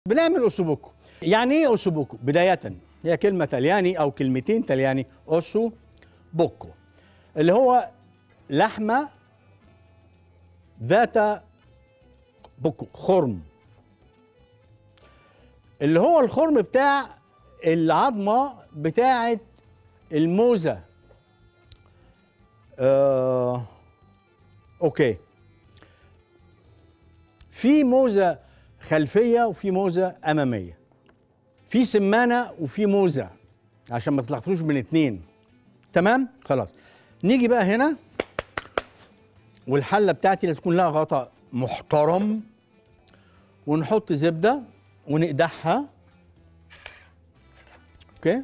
بنعمل اوسوبوكو يعني ايه اوسوبوكو بدايه هي كلمه تلياني او كلمتين تلياني اوسو بوكو اللي هو لحمه ذات بوكو خرم اللي هو الخرم بتاع العظمه بتاعه الموزه آه اوكي في موزه خلفيه وفي موزه اماميه في سمانه وفي موزه عشان ما تلخبطوش بين اتنين تمام خلاص نيجي بقى هنا والحله بتاعتي لازم تكون لها غطاء محترم ونحط زبده ونقدحها اوكي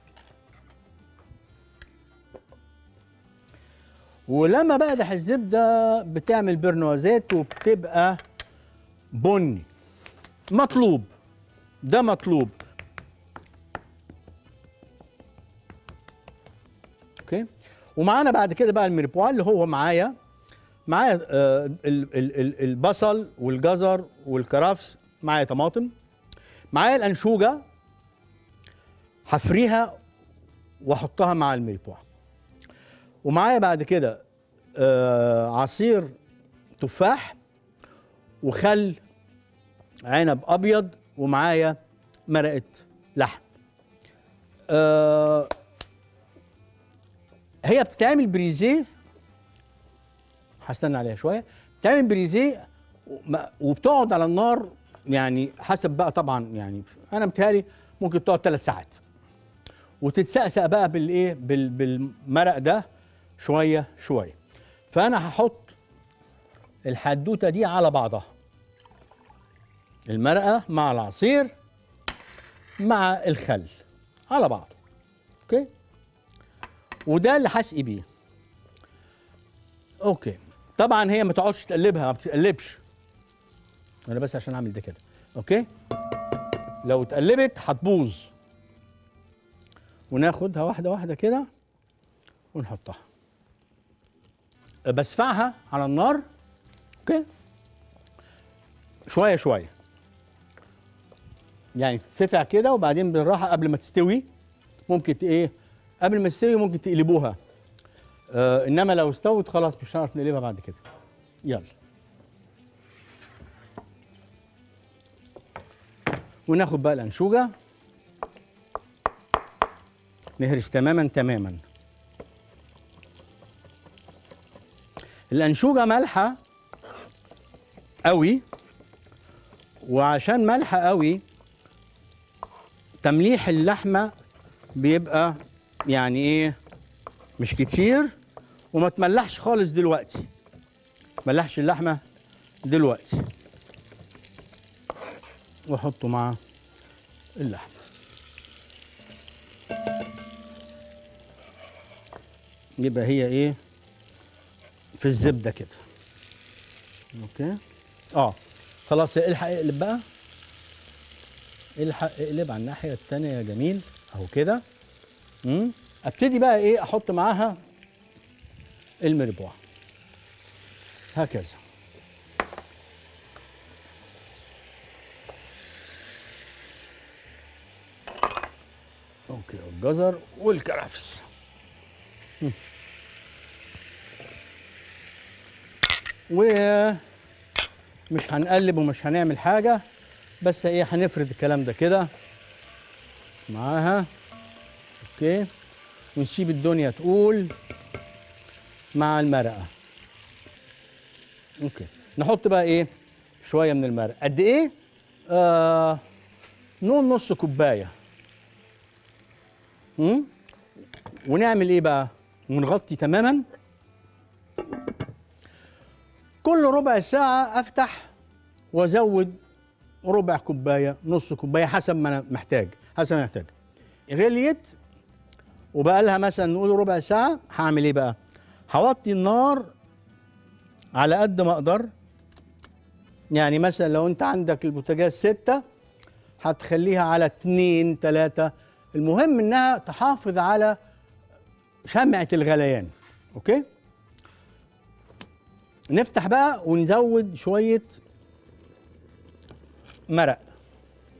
ولما بقدح الزبده بتعمل برنوازات وبتبقى بني مطلوب ده مطلوب اوكي ومعانا بعد كده بقى الميربوا اللي هو معايا معايا آه ال- ال- ال- البصل والجزر والكرفس معايا طماطم معايا الانشوجه هفريها واحطها مع الميربوا ومعايا بعد كده آه عصير تفاح وخل عنب ابيض ومعايا مرقه لحم آه هي بتتعمل بريزيه هستنى عليها شويه بتتعمل بريزيه وما- وبتقعد على النار يعني حسب بقى طبعا يعني انا متهيألي ممكن تقعد ثلاث ساعات وتتسقسق بقى بالايه بال- بالمرق ده شويه شويه فانا هحط الحدوته دي على بعضها المرقه مع العصير مع الخل على بعضه اوكي وده اللي هسقي بيه اوكي طبعا هي ما تقعدش تقلبها ما بتتقلبش انا بس عشان اعمل ده كده اوكي لو اتقلبت هتبوظ وناخدها واحده واحده كده ونحطها بسفعها على النار اوكي شويه شويه يعني تتسفع كده وبعدين بالراحه قبل ما تستوي ممكن ت- ايه قبل ما تستوي ممكن تقلبوها آه انما لو استوت خلاص مش هنعرف نقلبها بعد كده يلا وناخد بقى الانشوجه نهرس تماما تماما الانشوجه مالحه قوي وعشان مالحه قوي تمليح اللحمه بيبقى يعني ايه مش كتير وما تملحش خالص دلوقتي ملحش اللحمه دلوقتي واحطه مع اللحمه يبقى هي ايه في الزبده كده اوكي اه خلاص الحق اقلب بقى الحق اقلب على الناحيه التانية يا جميل اهو كده امم ابتدي بقى ايه احط معاها المربوع هكذا اوكي الجزر والكرفس مم. ومش هنقلب ومش هنعمل حاجه بس ايه هنفرد الكلام ده كده معاها اوكي ونسيب الدنيا تقول مع المرقه اوكي نحط بقى ايه شويه من المرقه قد ايه آه نقول نص كوبايه مم؟ ونعمل ايه بقى ونغطي تماما كل ربع ساعه افتح وازود ربع كوبايه نص كوبايه حسب ما انا محتاج حسب ما أنا محتاج غليت وبقى لها مثلا نقول ربع ساعه هعمل ايه بقى هوطي النار على قد ما اقدر يعني مثلا لو انت عندك البوتاجاز ستة هتخليها على اتنين تلاتة المهم انها تحافظ على شمعة الغليان اوكي نفتح بقى ونزود شوية مرق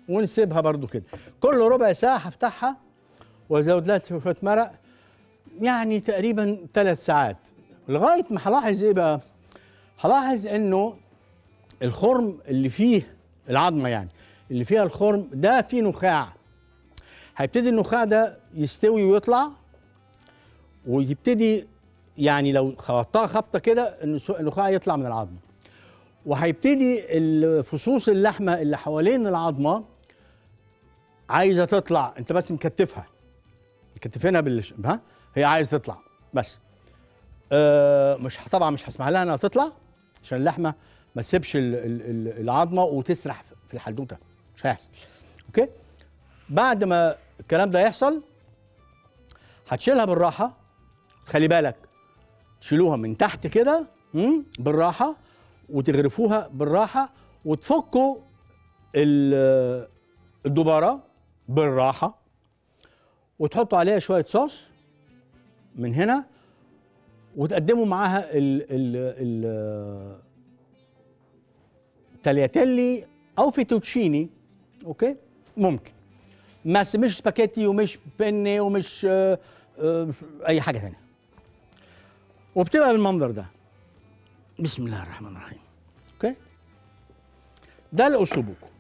ونسيبها برضو كده كل ربع ساعه هفتحها وازود لها شويه مرق يعني تقريبا ثلاث ساعات لغايه ما هلاحظ ايه بقى هلاحظ انه الخرم اللي فيه العظمه يعني اللي فيها الخرم ده فيه نخاع هيبتدي النخاع ده يستوي ويطلع ويبتدي يعني لو خبطتها خبطه كده النخاع يطلع من العظمه وهيبتدي فصوص اللحمه اللي حوالين العظمه عايزه تطلع انت بس مكتفها مكتفينها بال ها هي عايزه تطلع بس آه مش طبعا مش هسمح لها انها تطلع عشان اللحمه ما تسيبش ال- ال- ال- العظمه وتسرح في الحدوته مش هيحصل اوكي بعد ما الكلام ده يحصل هتشيلها بالراحه خلي بالك تشيلوها من تحت كده مم، بالراحه وتغرفوها بالراحه وتفكوا ال- الدباره بالراحه وتحطوا عليها شويه صوص من هنا وتقدموا معاها ال ال ال تالياتيلي او فيتوتشيني اوكي ممكن بس مش سباكيتي ومش بني ومش آه، آه، اي حاجه ثانيه وبتبقى بالمنظر ده بسم الله الرحمن الرحيم اوكي ده الاسلوبوكو